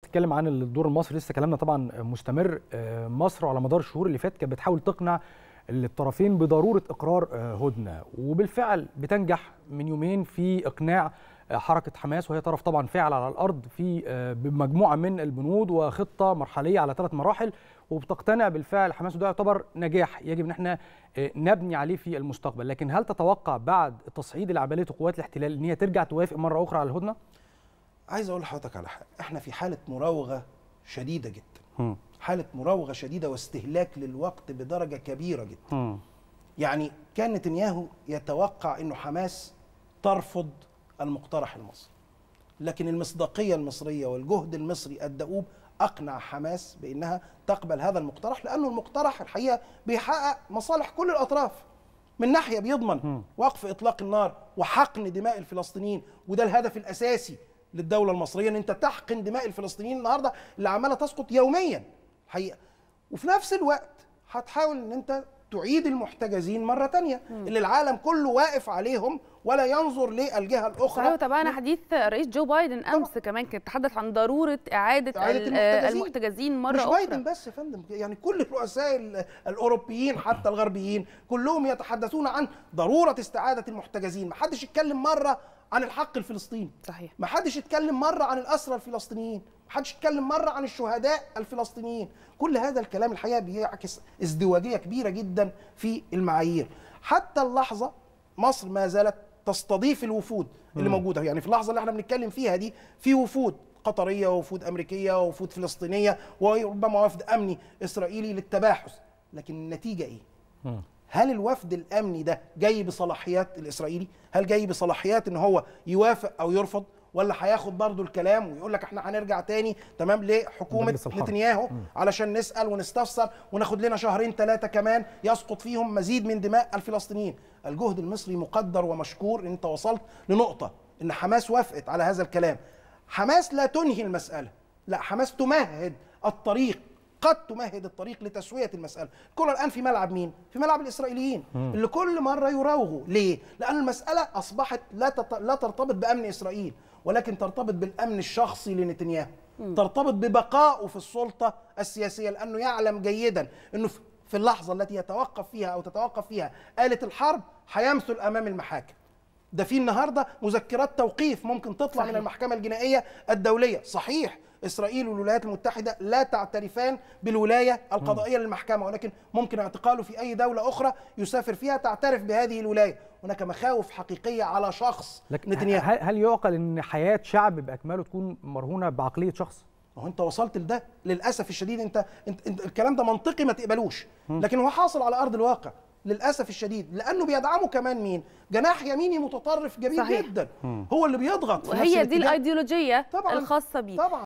بتتكلم عن الدور المصري لسه كلامنا طبعا مستمر مصر على مدار الشهور اللي فاتت كانت بتحاول تقنع الطرفين بضروره اقرار هدنه وبالفعل بتنجح من يومين في اقناع حركه حماس وهي طرف طبعا فاعل على الارض في بمجموعه من البنود وخطه مرحليه على ثلاث مراحل وبتقتنع بالفعل حماس وده يعتبر نجاح يجب ان احنا نبني عليه في المستقبل لكن هل تتوقع بعد تصعيد اللي عملته قوات الاحتلال ان هي ترجع توافق مره اخرى على الهدنه عايز اقول لحضرتك على حاجه احنا في حاله مراوغه شديده جدا م. حاله مراوغه شديده واستهلاك للوقت بدرجه كبيره جدا م. يعني كان نتنياهو يتوقع انه حماس ترفض المقترح المصري لكن المصداقيه المصريه والجهد المصري الدؤوب اقنع حماس بانها تقبل هذا المقترح لانه المقترح الحقيقه بيحقق مصالح كل الاطراف من ناحيه بيضمن وقف اطلاق النار وحقن دماء الفلسطينيين وده الهدف الاساسي للدوله المصريه ان انت تحقن دماء الفلسطينيين النهارده اللي عماله تسقط يوميا الحقيقه وفي نفس الوقت هتحاول ان انت تعيد المحتجزين مرة تانية اللي العالم كله واقف عليهم ولا ينظر للجهة الأخرى صحيح وتابعنا حديث رئيس جو بايدن أمس كمان كان تحدث عن ضرورة إعادة, إعادة المحتجزين. المحتجزين مرة مش أخرى بايدن بس يا فندم يعني كل الرؤساء الأوروبيين حتى الغربيين كلهم يتحدثون عن ضرورة استعادة المحتجزين ما حدش يتكلم مرة عن الحق الفلسطيني صحيح ما حدش يتكلم مرة عن الأسرى الفلسطينيين ما حدش يتكلم مرة عن الشهداء الفلسطينيين كل هذا الكلام الحقيقة بيعكس ازدواجية كبيرة جدا في المعايير حتى اللحظة مصر ما زالت تستضيف الوفود اللي موجودة يعني في اللحظة اللي احنا بنتكلم فيها دي في وفود قطرية ووفود أمريكية ووفود فلسطينية وربما وفد أمني إسرائيلي للتباحث لكن النتيجة إيه؟ م. هل الوفد الامني ده جاي بصلاحيات الاسرائيلي؟ هل جاي بصلاحيات ان هو يوافق او يرفض؟ ولا هياخد برضه الكلام ويقول لك احنا هنرجع تاني تمام لحكومه مجلس الحرب. نتنياهو علشان نسال ونستفسر وناخد لنا شهرين ثلاثه كمان يسقط فيهم مزيد من دماء الفلسطينيين. الجهد المصري مقدر ومشكور ان انت وصلت لنقطه ان حماس وافقت على هذا الكلام. حماس لا تنهي المساله، لا حماس تمهد الطريق قد تمهد الطريق لتسويه المساله، الكره الان في ملعب مين؟ في ملعب الاسرائيليين اللي كل مره يراوغوا، ليه؟ لان المساله اصبحت لا تط... لا ترتبط بامن اسرائيل، ولكن ترتبط بالامن الشخصي لنتنياهو، ترتبط ببقائه في السلطه السياسيه لانه يعلم جيدا انه في اللحظه التي يتوقف فيها او تتوقف فيها آلة الحرب هيمثل امام المحاكم. ده في النهارده مذكرات توقيف ممكن تطلع صحيح. من المحكمه الجنائيه الدوليه، صحيح اسرائيل والولايات المتحده لا تعترفان بالولايه القضائيه للمحكمه ولكن ممكن اعتقاله في اي دوله اخرى يسافر فيها تعترف بهذه الولايه، هناك مخاوف حقيقيه على شخص لكن نتنياهو. هل, هل يعقل ان حياه شعب باكمله تكون مرهونه بعقليه شخص؟ ما هو انت وصلت لده للاسف الشديد انت, انت, انت الكلام ده منطقي ما تقبلوش لكن هو حاصل على ارض الواقع للاسف الشديد لانه بيدعمه كمان مين جناح يميني متطرف جميل صحيح. جدا هو اللي بيضغط في نفس وهي دي الاتجاه. الأيديولوجية طبعاً. الخاصة بيه طبعا